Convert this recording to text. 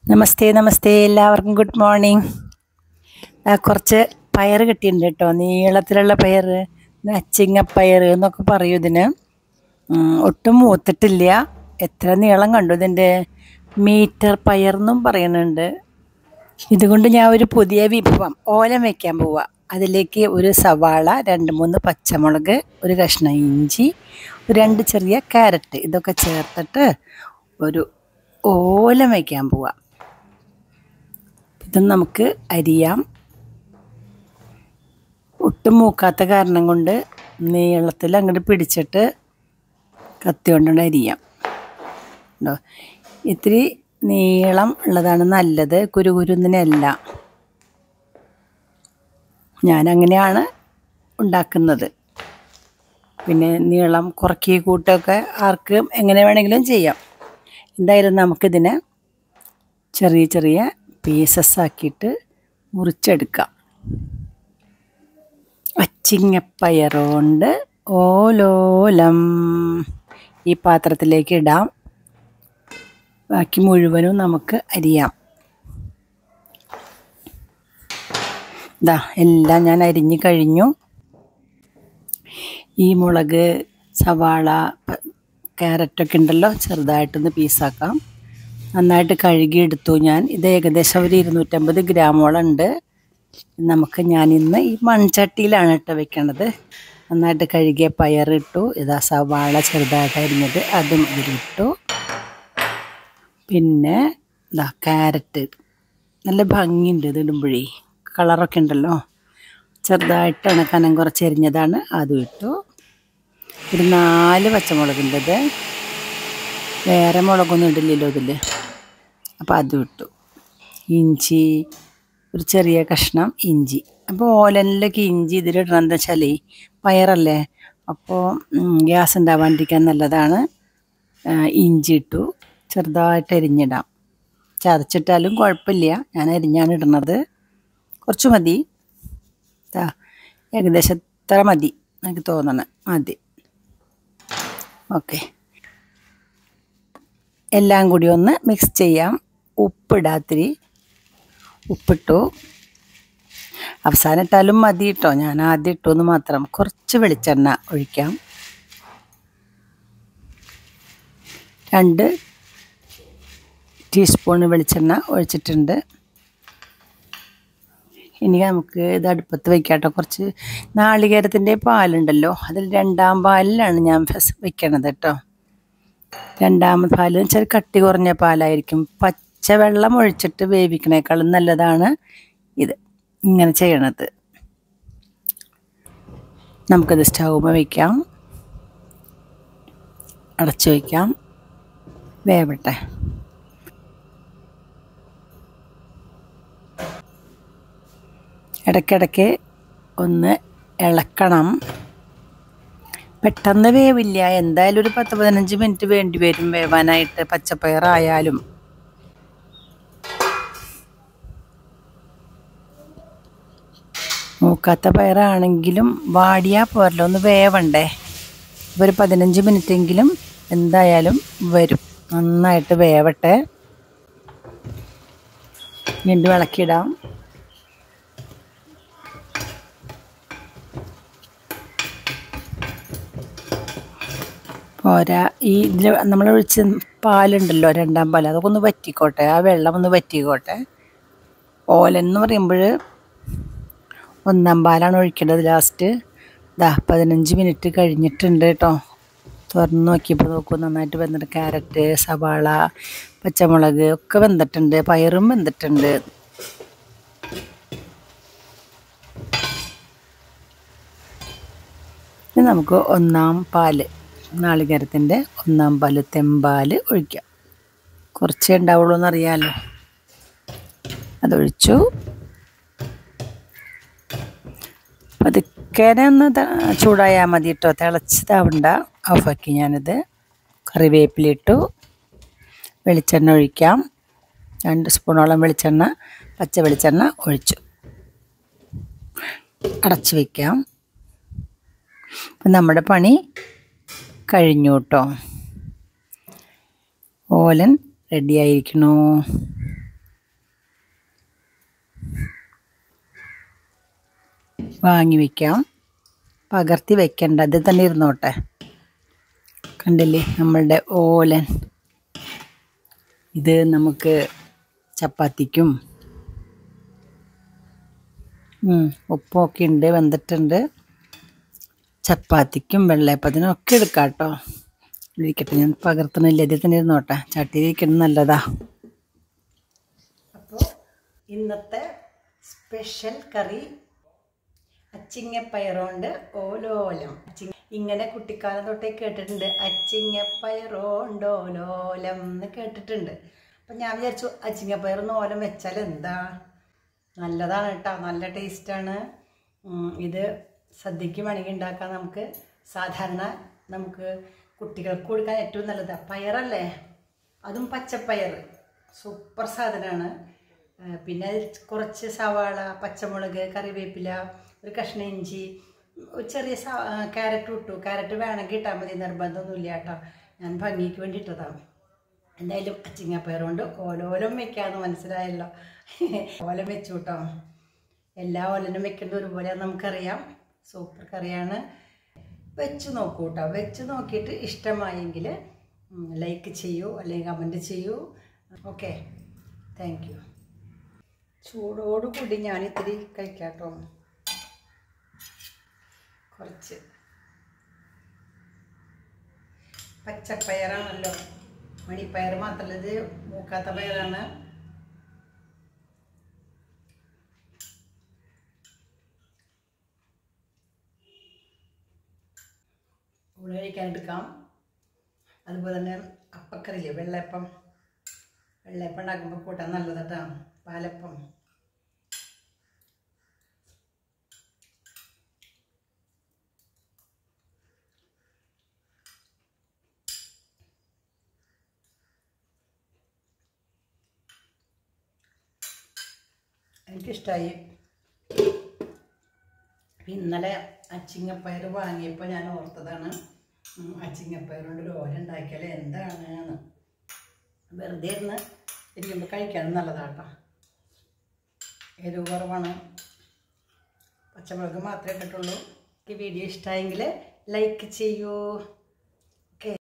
നമസ്തേ നമസ്തേ എല്ലാവർക്കും good morning ആ കുറച്ച് പയർ കിട്ടിയിട്ടുണ്ട് കേട്ടോ നീളത്തിലുള്ള പയർ അച്ചിങ്ങപ്പയർ എന്നൊക്കെ പറയും ഇതിന് ഉം, ഒട്ടും മൂത്തിട്ടില്ല എത്ര നീളം കണ്ടു ഇതിൻ്റെ മീറ്റർ പയർ എന്നും പറയുന്നുണ്ട് ഇതുകൊണ്ട് ഞാൻ ഒരു പുതിയ വിഭവം ഓലം വയ്ക്കാൻ പോവാ അതിലേക്ക് ഒരു സവാള രണ്ട് മൂന്ന് പച്ചമുളക് ഒരു കഷ്ണം ഇഞ്ചി ഒരു രണ്ട് ചെറിയ ക്യാരറ്റ് ഇതൊക്കെ ചേർത്തിട്ട് ഒരു ഓലം വയ്ക്കാൻ പോവാ ഇത് നമുക്ക് അരിയാം ഒട്ടും മൂക്കാത്ത കാരണം കൊണ്ട് നീളത്തിൽ അങ്ങോട്ട് പിടിച്ചിട്ട് കത്തി കൊണ്ടുകൊണ്ട് അരിയാം ഉണ്ടോ ഇത്തിരി നീളം ഉള്ളതാണ് നല്ലത് കുരുകുരുന്നിനല്ല ഞാൻ അങ്ങനെയാണ് ഉണ്ടാക്കുന്നത് പിന്നെ നീളം കുറക്കി കൂട്ടൊക്കെ ആർക്കും എങ്ങനെ വേണമെങ്കിലും ചെയ്യാം എന്തായാലും നമുക്കിതിനെ ചെറിയ ചെറിയ പീസസ് ആക്കിയിട്ട് മുറിച്ചെടുക്കാം അച്ചിങ്ങപ്പയറുകൊണ്ട് ഓലോലം ഈ പാത്രത്തിലേക്ക് ഇടാം ബാക്കി മുഴുവനും നമുക്ക് അരിയാം ഇതാ എല്ലാം ഞാൻ അരിഞ്ഞു കഴിഞ്ഞു ഈ മുളക് സവാള പ- ക്യാരറ്റൊക്കെ ഉണ്ടല്ലോ ചെറുതായിട്ടൊന്ന് പീസാക്കാം നന്നായിട്ട് കഴുകിയെടുത്തു ഞാൻ ഇത് ഏകദേശം ഒരു ഇരുന്നൂറ്റമ്പത് ഗ്രാമോളം ഉണ്ട് നമുക്ക് ഞാൻ ഇന്ന് ഈ മൺചട്ടിയിലാണ് കേട്ടോ വെക്കണത് നന്നായിട്ട് കഴുകിയ പയറിട്ടു ഇതാ സവാള ചെറുതായിട്ട് അരിഞ്ഞത് അതും ഇതിലിട്ടു പിന്നെ ഇതാ ക്യാരറ്റ് നല്ല ഭംഗിയുണ്ട് ഇത് ഇടുമ്പോഴേ കളറൊക്കെ ഉണ്ടല്ലോ ചെറുതായിട്ടാണ് കനം കുറച്ച് എരിഞ്ഞതാണ് അതും ഇട്ടു ഒരു നാല് പച്ചമുളകിൻ്റെ ഇത് വേറെ മുളകൊന്നും ഇടില്ലല്ലോ ഇതിൽ അപ്പോൾ അതും ഇട്ടു ഇഞ്ചി ഒരു ചെറിയ കഷ്ണം ഇഞ്ചി അപ്പോൾ ഓലനിലൊക്കെ ഇഞ്ചി ഇതിലിടണം എന്താ വെച്ചാലേ പയറല്ലേ അപ്പോൾ ഗ്യാസ് ഉണ്ടാവാണ്ടിരിക്കാൻ നല്ലതാണ് ആ, ഇഞ്ചി ഇട്ടു ചെറുതായിട്ട് അരിഞ്ഞിടാം ചതച്ചിട്ടാലും കുഴപ്പമില്ല ഞാൻ അരിഞ്ഞാണ് ഇടുന്നത് കുറച്ച് മതി ദാ, ഏകദേശം ഇത്ര മതി എനിക്ക് തോന്നണം മതി ഓക്കെ എല്ലാം കൂടി ഒന്ന് മിക്സ് ചെയ്യാം ഉപ്പിടാത്തിരി ഉപ്പിട്ടു അവസാനം ഇട്ടാലും മതി കേട്ടോ ഞാൻ ആദ്യം ഇട്ടു എന്ന് മാത്രം കുറച്ച് വെളിച്ചെണ്ണ ഒഴിക്കാം രണ്ട് ടീസ്പൂൺ വെളിച്ചെണ്ണ ഒഴിച്ചിട്ടുണ്ട് ഇനി നമുക്ക് ഇത് അടുപ്പത്ത് വെക്കാം കേട്ടോ കുറച്ച് നാളികേരത്തിൻ്റെ പാലുണ്ടല്ലോ അതിൽ രണ്ടാം പാലിലാണ് ഞാൻ ഫസ് വെക്കണത് കേട്ടോ രണ്ടാമത് പാൽ എന്ന് വെച്ചാൽ കട്ടി കുറഞ്ഞ പാലായിരിക്കും പച്ചവെള്ളം ഒഴിച്ചിട്ട് വേവിക്കണേക്കാളും നല്ലതാണ് ഇത് ഇങ്ങനെ ചെയ്യണത് നമുക്കത് സ്റ്റൗമ വയ്ക്കാം അടച്ചു വയ്ക്കാം വേവട്ടെ ഇടയ്ക്കിടയ്ക്ക് ഒന്ന് ഇളക്കണം പെട്ടെന്ന് വേവില്ല എന്തായാലും ഒരു പത്ത് പതിനഞ്ച് മിനിറ്റ് വേണ്ടി വരും വേവാനായിട്ട് പച്ചപ്പയറായാലും മൂക്കാത്ത പയറാണെങ്കിലും വാടിയാൽ പോരല്ലോ ഒന്ന് വേവണ്ടേ അപ്പോൾ ഒരു പതിനഞ്ച് മിനിറ്റെങ്കിലും എന്തായാലും വരും നന്നായിട്ട് വേവട്ടെ വീണ്ടും ഇളക്കിയിടാം പോരാ ഈ ഇതിൽ നമ്മൾ ഒഴിച്ച പാലുണ്ടല്ലോ രണ്ടാം പാൽ അതൊക്കെ ഒന്ന് വറ്റിക്കോട്ടെ ആ വെള്ളം ഒന്ന് വറ്റിക്കോട്ടെ ഓലൻ എന്ന് പറയുമ്പോൾ ഒന്നാം പാലാണ് ഒഴിക്കേണ്ടത് ലാസ്റ്റ് ദാ പതിനഞ്ച് മിനിറ്റ് കഴിഞ്ഞിട്ടുണ്ട് കേട്ടോ തുറന്ന് നോക്കിയപ്പോൾ നോക്കൂ നന്നായിട്ട് വെന്തിട്ട് ക്യാരറ്റ് സവാള പച്ചമുളക് ഒക്കെ വെന്തിട്ടുണ്ട് പയറും വെന്തിട്ടുണ്ട് ഇനി നമുക്ക് ഒന്നാം പാല് നാളികേരത്തിൻ്റെ ഒന്നാം പാല് തെമ്പാല് ഒഴിക്കാം കുറച്ചേ ഉണ്ടാവുള്ളൂ എന്നറിയാമല്ലോ അതൊഴിച്ചു പതുക്കേനെ ഒന്ന് ത- ചൂടായാൽ മതി കേട്ടോ തിളച്ചതാവണ്ട ഓഫാക്കി ഞാനിത് കറിവേപ്പിലിട്ടു വെളിച്ചെണ്ണ ഒഴിക്കാം രണ്ട് സ്പൂണോളം വെളിച്ചെണ്ണ പച്ച വെളിച്ചെണ്ണ ഒഴിച്ചു അടച്ചു വയ്ക്കാം അപ്പം നമ്മുടെ പണി കഴിഞ്ഞു കേട്ടോ ഓലൻ റെഡിയായിരിക്കണു വാങ്ങി വയ്ക്കാം പകർത്തി വെക്കണ്ട ഇത് തന്നെ ഇരുന്നോട്ടെ കണ്ടില്ലേ നമ്മളുടെ ഓലൻ ഇത് നമുക്ക് ചപ്പാത്തിക്കും ഉം, ഉപ്പൊക്കെ ഉണ്ട് വെന്തിട്ടുണ്ട് ചപ്പാത്തിക്കും വെള്ളയപ്പത്തിനും ഒക്കെ എടുക്കാം കേട്ടോ ഇരിക്കട്ടെ ഞാൻ പകർത്തണില്ല ഇതിൽ തന്നെ ഇരുന്നോട്ടെ ചട്ടിയിലിരിക്കണം നല്ലതാ അപ്പോൾ ഇന്നത്തെ സ്പെഷ്യൽ കറി അച്ചിങ്ങപ്പയറുകൊണ്ട് ഓലോലം അച്ചിങ്ങ ഇങ്ങനെ കുട്ടിക്കാലം തൊട്ടേ കേട്ടിട്ടുണ്ട് അച്ചിങ്ങപ്പയറോണ്ട് ഓലോലം എന്ന് കേട്ടിട്ടുണ്ട് അപ്പം ഞാൻ വിചാരിച്ചു അച്ചിങ്ങപ്പയറൊന്ന് ഓലം വെച്ചാൽ എന്താ നല്ലതാണ് കേട്ടോ നല്ല ടേസ്റ്റാണ് ഇത് സദ്യക്ക് വേണമെങ്കിൽ ഉണ്ടാക്കാൻ നമുക്ക് സാധാരണ നമുക്ക് കുട്ടികൾക്ക് കൊടുക്കാൻ ഏറ്റവും നല്ലതാണ് പയറല്ലേ അതും പച്ചപ്പയർ സൂപ്പർ സാധനമാണ് പിന്നെ അതിൽ കുറച്ച് സവാള പച്ചമുളക് കറിവേപ്പില ഒരു കഷ്ണം ഇഞ്ചി ഒരു ചെറിയ സ ക്യാരറ്റ് ഇട്ടു ക്യാരറ്റ് വേണമെങ്കിൽ ഇട്ടാൽ മതി നിർബന്ധമൊന്നുമില്ല കേട്ടോ ഞാൻ ഭംഗിക്ക് വേണ്ടി ഇട്ടതാണ് എന്തായാലും അച്ചിങ്ങപ്പയർ കൊണ്ട് ഓലോലം വെക്കാമെന്ന് മനസ്സിലായല്ലോ ഓലം വെച്ചു കേട്ടോ എല്ലാ ഓലനും വെക്കേണ്ട ഒരുപോലെ നമുക്കറിയാം സൂപ്പർ കറിയാണ് വെച്ച് നോക്കൂ കേട്ടോ വെച്ച് നോക്കിയിട്ട് ഇഷ്ടമായെങ്കിൽ ലൈക്ക് ചെയ്യൂ അല്ലെങ്കിൽ കമൻറ്റ് ചെയ്യൂ ഓക്കെ താങ്ക് യു ചൂടോടുകൂടി ഞാൻ ഇത്തിരി കഴിക്കാം കേട്ടോ കുറച്ച് പച്ചപ്പയറാണല്ലോ മണിപ്പയർ മാത്രമല്ല ഇത് മൂക്കാത്ത പയറാണ് ഊണ് കഴിക്കാൻ എടുക്കാം അതുപോലെ തന്നെ അപ്പക്കറിയില്ലേ വെള്ളയപ്പം വെള്ളയപ്പം ഉണ്ടാക്കുമ്പോൾ കൂട്ടാൻ നല്ലതാട്ടാ പാലപ്പം എനിക്കിഷ്ടമായി ഇന്നലെ അച്ചിങ്ങപ്പയർ വാങ്ങിയപ്പോൾ ഞാൻ ഓർത്തതാണ് ഉം, അച്ചിങ്ങപ്പയർ കൊണ്ട് ഒരു ഓല ഉണ്ടാക്കിയാൽ എന്താണ് എന്ന് വെറുതെ ഇരുന്ന് ഇരിക്കുമ്പോൾ കഴിക്കാനും നല്ലതാട്ടോ എരിവ് കുറവാണ് പച്ചമുളക് മാത്രമേ ഇട്ടിട്ടുള്ളൂ ഈ വീഡിയോ ഇഷ്ടമായെങ്കിൽ ലൈക്ക് ചെയ്യൂ